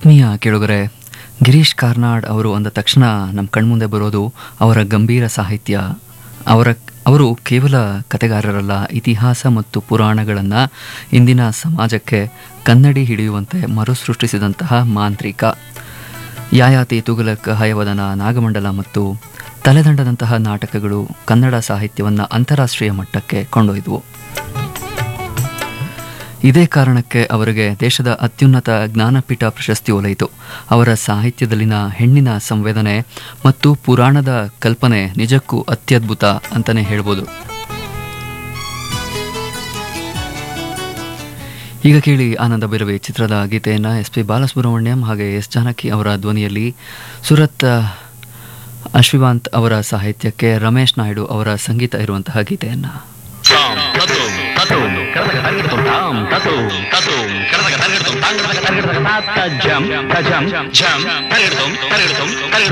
ಆತ್ಮೀಯ ಕೇಳುಗರೆ ಗಿರೀಶ್ ಕಾರ್ನಾಡ್ ಅವರು ಅಂದ ತಕ್ಷಣ ನಮ್ಮ ಕಣ್ಮುಂದೆ ಬರೋದು ಅವರ ಗಂಭೀರ ಸಾಹಿತ್ಯ ಅವರ ಅವರು ಕೇವಲ ಕತೆಗಾರರಲ್ಲ ಇತಿಹಾಸ ಮತ್ತು ಪುರಾಣಗಳನ್ನು ಇಂದಿನ ಸಮಾಜಕ್ಕೆ ಕನ್ನಡಿ ಹಿಡಿಯುವಂತೆ ಮರುಸೃಷ್ಟಿಸಿದಂತಹ ಮಾಂತ್ರಿಕ ಯಾಯಾತಿ ತುಗಲಕ್ ಹಯವದನ ನಾಗಮಂಡಲ ಮತ್ತು ತಲೆದಂಡದಂತಹ ನಾಟಕಗಳು ಕನ್ನಡ ಸಾಹಿತ್ಯವನ್ನು ಅಂತಾರಾಷ್ಟ್ರೀಯ ಮಟ್ಟಕ್ಕೆ ಕೊಂಡೊಯ್ದವು ಇದೇ ಕಾರಣಕ್ಕೆ ಅವರಿಗೆ ದೇಶದ ಅತ್ಯುನ್ನತ ಜ್ಞಾನಪೀಠ ಪ್ರಶಸ್ತಿ ಒಲಿಯಿತು ಅವರ ಸಾಹಿತ್ಯದಲ್ಲಿನ ಹೆಣ್ಣಿನ ಸಂವೇದನೆ ಮತ್ತು ಪುರಾಣದ ಕಲ್ಪನೆ ನಿಜಕ್ಕೂ ಅತ್ಯದ್ಭುತ ಅಂತಲೇ ಹೇಳ್ಬೋದು ಈಗ ಕೇಳಿ ಆನಂದ ಭೈರವಿ ಚಿತ್ರದ ಗೀತೆಯನ್ನು ಎಸ್ ಪಿ ಬಾಲಸುಬ್ರಹ್ಮಣ್ಯಂ ಹಾಗೆ ಎಸ್ ಜಾನಕಿ ಅವರ ಧ್ವನಿಯಲ್ಲಿ ಸುರತ್ ಅಶ್ವಿವಾಂತ್ ಅವರ ಸಾಹಿತ್ಯಕ್ಕೆ ರಮೇಶ್ ನಾಯ್ಡು ಅವರ ಸಂಗೀತ ಇರುವಂತಹ ಗೀತೆಯನ್ನು తాం తతుం తతుం కరదగ తరగడుతం తాం తతుం తతుం కరదగ తరగడుతం తాం కరదగ తరగడుతం తాత జం తజం జం తరగడుతం తరగడుతం తరగడుతం